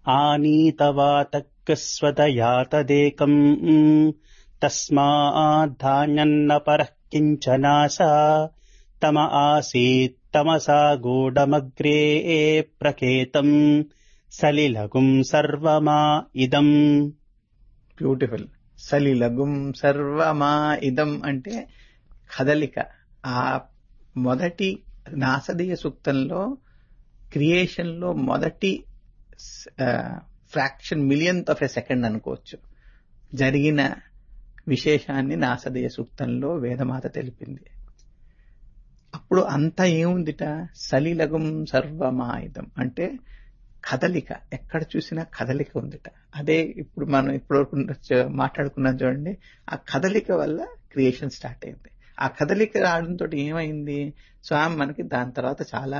ఆనీతవాతకస్వతయా తదేకం తస్మాద్ధాన్యన్న పరః కించనాశ తమ ఆసీత్ తమసా గూఢమగ్రే ప్రకేతం సలిలగుం సర్వమా ఇదం బ్యూటిఫుల్ సలిలగుం సర్వమా ఇదం అంటే కదలిక ఆ మొదటి నాసదీయ సూక్తంలో క్రియేషన్ లో మొదటి fraction millionth of a second అనుకోవచ్చు జరిగిన విశేషాన్ని నాసదీయ సూక్తంలో వేదమాత తెలిపింది అప్పుడు అంతా ఏముందిట సలిలగం సర్వమాయుధం అంటే కదలిక ఎక్కడ చూసినా కదలిక ఉందిట అదే ఇప్పుడు మనం ఇప్పుడు మాట్లాడుకున్నాం చూడండి ఆ కదలిక వల్ల క్రియేషన్ స్టార్ట్ అయింది ఆ కదలిక రావడంతో ఏమైంది స్వామి మనకి దాని తర్వాత చాలా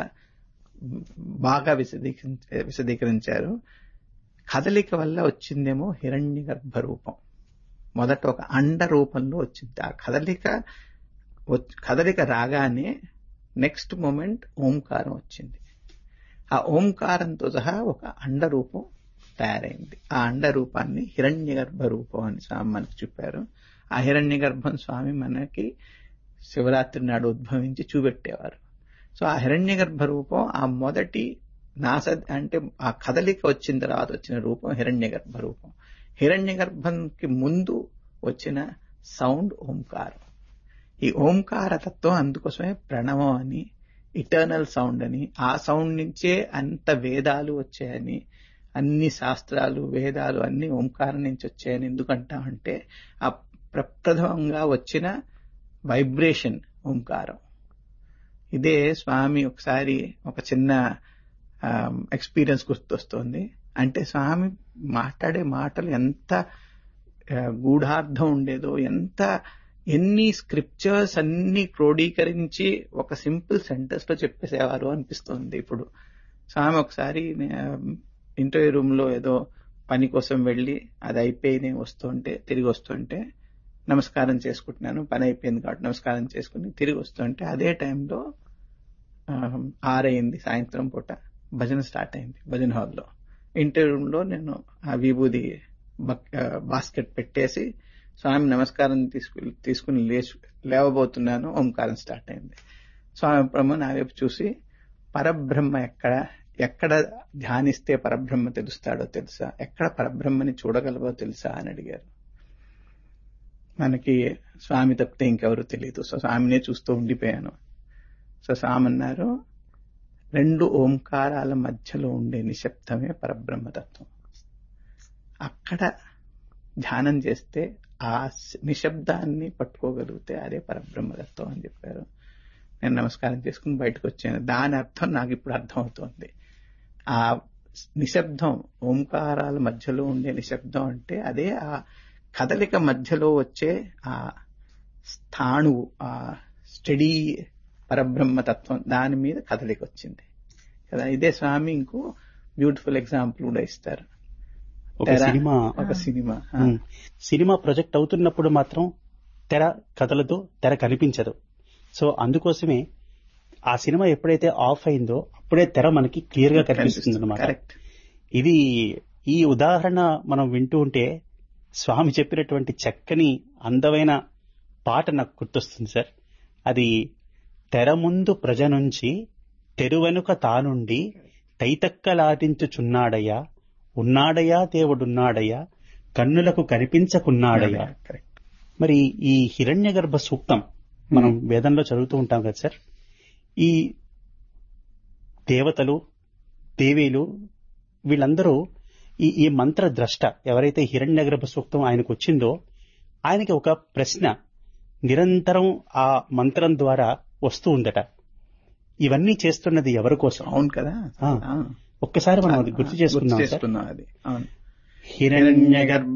బాగా విశదీకరించ విశదీకరించారు కదలిక వల్ల వచ్చిందేమో హిరణ్య గర్భ రూపం మొదట ఒక అండ రూపంలో వచ్చింది ఆ కదలిక కదలిక రాగానే నెక్స్ట్ మూమెంట్ ఓంకారం వచ్చింది ఆ ఓంకారంతో సహా ఒక అండ రూపం తయారైంది ఆ అండ రూపాన్ని హిరణ్య గర్భ రూపం అని స్వామి మనకు చెప్పారు ఆ హిరణ్య గర్భం స్వామి మనకి శివరాత్రి నాడు ఉద్భవించి చూపెట్టేవారు సో ఆ హిరణ్య గర్భ రూపం ఆ మొదటి నాస అంటే ఆ కదలిక వచ్చిన తర్వాత వచ్చిన రూపం హిరణ్య గర్భ రూపం హిరణ్య గర్భంకి ముందు వచ్చిన సౌండ్ ఓంకారం ఈ ఓంకార తత్వం అందుకోసమే ప్రణవం అని ఇటర్నల్ సౌండ్ అని ఆ సౌండ్ నుంచే అంత వేదాలు వచ్చాయని అన్ని శాస్త్రాలు వేదాలు అన్ని ఓంకారం నుంచి వచ్చాయని ఎందుకంటామంటే ఆ ప్రప్రథమంగా వచ్చిన వైబ్రేషన్ ఓంకారం ఇదే స్వామి ఒకసారి ఒక చిన్న ఎక్స్పీరియన్స్ గుర్తొస్తుంది అంటే స్వామి మాట్లాడే మాటలు ఎంత గూఢార్థం ఉండేదో ఎంత ఎన్ని స్క్రిప్చర్స్ అన్ని క్రోడీకరించి ఒక సింపుల్ సెంటెన్స్ లో చెప్పేసేవారు అనిపిస్తుంది ఇప్పుడు స్వామి ఒకసారి ఇంటర్వ్యూ రూమ్ లో ఏదో పని కోసం వెళ్ళి అది అయిపోయి నేను వస్తుంటే తిరిగి వస్తుంటే నమస్కారం చేసుకుంటున్నాను పని అయిపోయింది కాబట్టి నమస్కారం చేసుకుని తిరిగి వస్తుంటే అదే టైంలో ఆరైంది సాయంత్రం పూట భజన స్టార్ట్ అయింది భజన హాల్లో ఇంటర్వ్యూ రూమ్ లో నేను ఆ విభూది బాస్కెట్ పెట్టేసి స్వామి నమస్కారం తీసుకు తీసుకుని లేచి లేవబోతున్నాను ఓంకారం స్టార్ట్ అయింది స్వామి బ్రహ్మ నా వైపు చూసి పరబ్రహ్మ ఎక్కడ ఎక్కడ ధ్యానిస్తే పరబ్రహ్మ తెలుస్తాడో తెలుసా ఎక్కడ పరబ్రహ్మని చూడగలవో తెలుసా అని అడిగారు మనకి స్వామి తప్పితే ఇంకెవరు తెలియదు సో స్వామినే చూస్తూ ఉండిపోయాను సో స్వామి అన్నారు రెండు ఓంకారాల మధ్యలో ఉండే నిశ్శబ్దమే పరబ్రహ్మతత్వం అక్కడ ధ్యానం చేస్తే ఆ నిశ్శబ్దాన్ని పట్టుకోగలిగితే అదే పరబ్రహ్మతత్వం అని చెప్పారు నేను నమస్కారం చేసుకుని బయటకు వచ్చాను దాని అర్థం నాకు ఇప్పుడు అర్థం అవుతోంది ఆ నిశ్శబ్దం ఓంకారాల మధ్యలో ఉండే నిశ్శబ్దం అంటే అదే ఆ కదలిక మధ్యలో వచ్చే ఆ స్థాణువు ఆ స్టడీ పరబ్రహ్మతత్వం దాని మీద కదలిక వచ్చింది కదా ఇదే స్వామి ఇంకో బ్యూటిఫుల్ ఎగ్జాంపుల్ కూడా ఇస్తారు ఒక సినిమా ఒక సినిమా సినిమా ప్రొజెక్ట్ అవుతున్నప్పుడు మాత్రం తెర కదలదు తెర కనిపించదు సో అందుకోసమే ఆ సినిమా ఎప్పుడైతే ఆఫ్ అయిందో అప్పుడే తెర మనకి క్లియర్ గా కనిపిస్తుంది అనమాట ఇది ఈ ఉదాహరణ మనం వింటూ ఉంటే స్వామి చెప్పినటువంటి చక్కని అందమైన పాట నాకు గుర్తొస్తుంది సార్ అది తెర ముందు ప్రజ నుంచి తెరువెనుక తానుండి తైతక్కలాటించుచున్నాడయ్యా ఉన్నాడయా దేవుడున్నాడయ్యా కన్నులకు కనిపించకున్నాడయ్యా మరి ఈ హిరణ్య గర్భ సూక్తం మనం వేదంలో చదువుతూ ఉంటాం కదా సార్ ఈ దేవతలు దేవీలు వీళ్ళందరూ ఈ ఈ మంత్ర ద్రష్ట ఎవరైతే హిరణ్య గర్భ సూక్తం ఆయనకు వచ్చిందో ఆయనకి ఒక ప్రశ్న నిరంతరం ఆ మంత్రం ద్వారా వస్తూ ఉందట ఇవన్నీ చేస్తున్నది ఎవరి కోసం అవును కదా ఒక్కసారి మనం అది గుర్తు చేసుకుందాం చేసుకున్నాం అది అవును హిరణ్య గర్భ